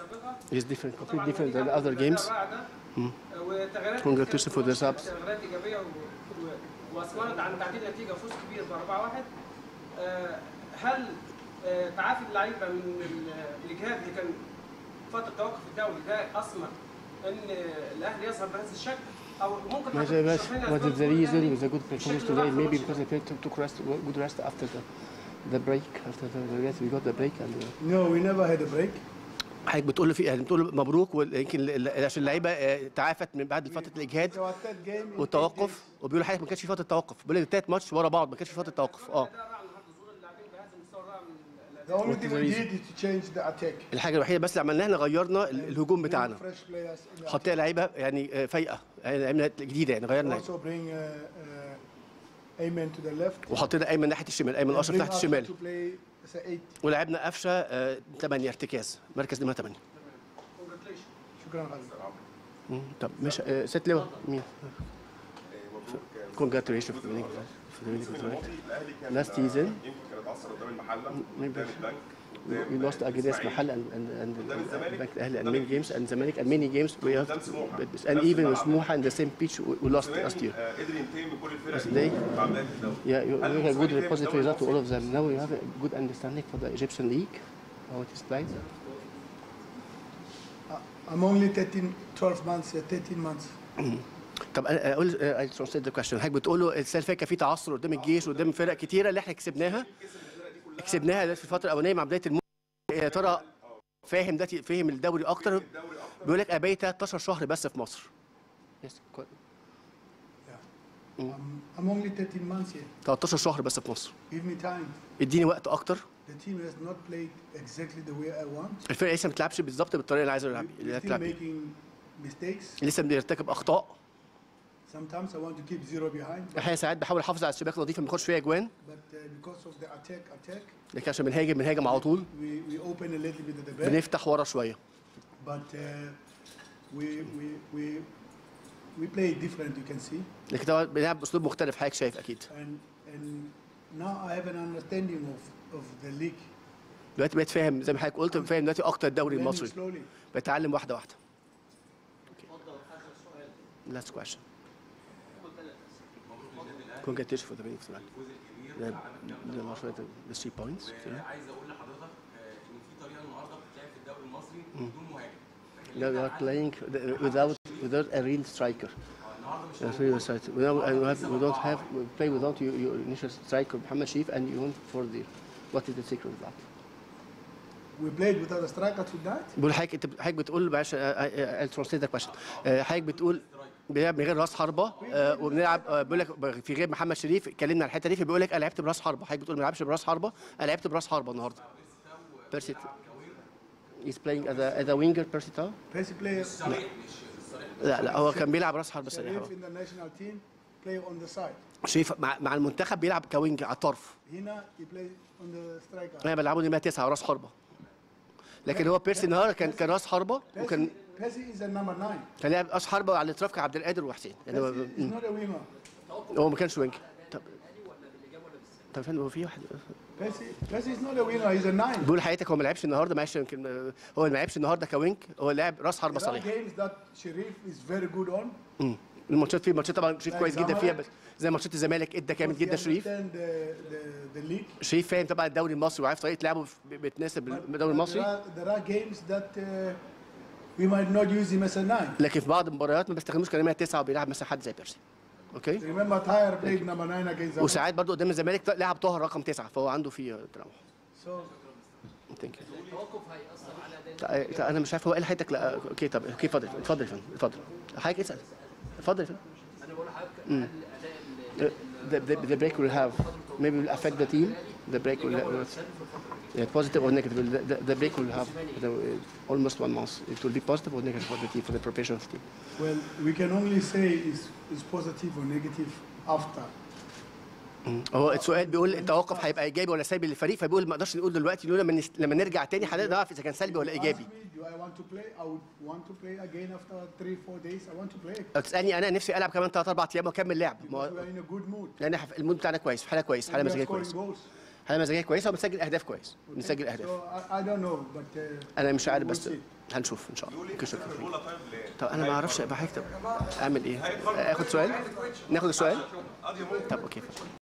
السابقه It's different, completely وطبعاً different than النتيجة other الأداء games. بعد ده، وتغييرات Congratulations كتير for the كانت subs. تغييرات ايجابيه و... و... واثمرت عن تعديل نتيجه وفوز كبير ب 4 1 هل آه، تعافي اللعيبه من ال- الاجهاد اللي كان فتره توقف الدوري ده اثمر ان الاهلي يظهر بهذا الشكل او ممكن Yes, حضرتك yes. تشرح لنا What أسباب is the خروج reason الأهلي with the good performance بالشكل today? اللي Maybe راح because they took, took rest, good rest after the, the break. After the, the rest, we got the break and. Uh, No, we never had a break. حضرتك بتقول له في يعني بتقول له مبروك ويمكن ال- ال- عشان اللعيبه آه، تعافت من بعد فتره الاجهاد It's our third game. in والتوقف وبيقول حضرتك ما كانش في فتره توقف بيقول لك تلات ماتش ورا بعض ما كانش في فتره توقف اه ده رائع النهارده ظهور اللاعبين بهذا المستوى الرائع من The الاداء only What is thing the we reason? did is to change the attack. الحاجه الوحيده بس اللي عملناها احنا غيرنا ال- الهجوم Bring بتاعنا fresh players in the حطينا لعيبه يعني آه، فايقه يعني لعيبه جديده يعني غيرنا Also bring uh, uh, Ayman to the left. وحطينا ايمن ناحيه الشمال ايمن And اشرف bring ناحيه Ashraf الشمال to play as a eight. ولعبنا قفشه 8 ارتكاز مركز نمره 8 Congratulations. شكرا حضرتك. طب مش آه، ست لواء مين؟ كونجراتيوليشن في الويننج في الويننج الاهلي كان Last season. يمكن كان اتعثر قدام المحله قدام البنك We lost against Mahal and and and قدام الزمالك. Bank Ahli and many games and Zamalek and many games we have قدام سموحة. and نفس even with الملعب. Smoha in the same pitch we we lost last year. آه، قدر ينتهي من كل الفرق Yes, دي they- مع بدايه الدوري Yeah, you, هل you have good الموسم positive الجاي result to all الدوري of them. Now you have a good understanding for the Egyptian league, how it is played. I'm only 13, 12 months, uh, 13 months. طب انا اقول I translate the question حضرتك بتقول له السنه اللي فاتت كان في تعثر قدام الجيش وقدام فرق كتيره اللي احنا كسبناها كسبناها دلوقتي في الفتره الاولانيه مع بدايه الموسم يا ترى فاهم دلوقتي فهم الدوري اكتر بيقول لك ابي 13 شهر بس في مصر Yes, co- I'm, I'm only 13 months here. 13 شهر بس في مصر Give me time. اديني وقت اكتر The team has not played exactly the way I want. الفرقه لسه ما بتلعبش بالظبط بالطريقه اللي عايزه We- يلعب We're اللي still تلعب بيها. making mistakes. لسه بيرتكب اخطاء Sometimes I want to keep zero behind, but, احيانا ساعات بحاول احافظ على الشباك نظيفه ما يخش فيها اجوان but uh, because of the attack, attack, لكن عشان بنهاجم بنهاجم على طول we, we open a little bit at the back. بنفتح ورا شويه But uh, we, we, we, we play different, you can see. لكن طبعا بنلعب باسلوب مختلف حضرتك شايف اكيد And, and now I have an understanding of, of the league. دلوقتي بقيت فاهم زي ما حضرتك قلت فاهم دلوقتي اكتر الدوري Learning المصري slowly. بتعلم واحده واحده Last question. Congratulations for the winning tonight. The, the, the, the three points. عايز اقول لحضرتك آه، ان في طريقه النهارده بتتلعب في الدوري المصري بدون مهاجم لكن Now you are playing without without a real striker. النهارده مش That's really right. We, now, and we, have, we don't have we play without your, your initial striker Muhammad Sheif and you went for the what is the secret of that? We played without a striker tonight. بقول حضرتك انت حضرتك بتقول معلش I'll translate the question. آه، حضرتك بتقول بنلعب من غير راس حربه آه، وبنلعب آه، بيقول لك في غير محمد شريف اتكلمنا على الحته دي فبيقول لك انا لعبت براس حربه حضرتك بتقول ما لعبش براس حربه انا لعبت براس حربه النهارده بيرسي He's playing as a, as a winger Percy Tau? Percy player, لا لا هو كان بيلعب راس حربه صريح Sharif in the national team, play on the side. شريف مع, مع المنتخب بيلعب كوينج على الطرف Hina, he play on the striker. انا بلعبه نمره تسعه راس حربه لكن هو بيرسي النهارده كان كان راس حربه وكان Percy, Percy is a number nine. كان لاعب راس حربه على الاطراف كان عبد القادر وحسين يعني هو- Percy is not a winger. هو ما كانش وينج طب طب فين هو في واحد Percy, Percy is not a winger, he's a nine. بيقول حياتك هو ما لعبش النهارده معلش يمكن آه، هو ما لعبش النهارده كوينج هو لاعب راس حربه There are صريح games that Sharif is very good on. مم. الماتشات في ماتشات طبعا شريف Like كويس جدا فيها Zamalek. بس زي ماتشات الزمالك ادى جامد He جدا شريف understand the, the, the league. شريف فاهم طبعا الدوري المصري وعارف طريقه لعبه ب- بتناسب But- الدوري but المصري There are, there are games that uh, we might not use him as a nine. لكن في بعض المباريات ما بيستخدموش كلمه تسعه وبيلعب مثلا حد زي بيرسي اوكي Remember Tyre played number nine against Zamalek. وساعات برضو قدام الزمالك ط- لعب طاهر رقم تسعه فهو عنده فيه تنوع So ثانك يو انا مش عارف هو ايه حياتك لا اوكي طب اوكي اتفضل اتفضل يا فندم اتفضل حضرتك اسال اتفضل يا فندم انا بقول لحضرتك هل الاداء Uh, the, the, the break will have maybe will affect the team the break will have yeah, positive or negative the, the, the break will have the, uh, almost one month it will be positive or negative for the team for the preparation of the team well, we can only say is is positive or negative after. هو السؤال بيقول التوقف هيبقى ايجابي ولا سلبي للفريق فبيقول ما نقدرش نقول دلوقتي نقول لما نس- لما نرجع تاني هنقدر نعرف اذا كان سلبي ولا Ask ايجابي me, do I want to play? I would want to play again after three, four days. I want to play لو تسالني انا نفسي العب كمان 3 4 ايام واكمل لعب ما because we هو- are in a good mood. لان إحنا في- المود بتاعنا كويس في حاله كويس حاله And we are مزاجيه scoring كويسه goals. حاله مزاجيه كويسه وبنسجل اهداف كويس بنسجل So اهداف I, I don't know, but uh, انا مش عارف we'll بس see. هنشوف ان شاء الله بيقول ايه ممكن في نشوف السفر الاولى طيب ليه؟ طب انا ما اعرفش بقى هكتب اعمل ايه اخد سؤال ناخد السؤال قضيه ممكن طب اوكي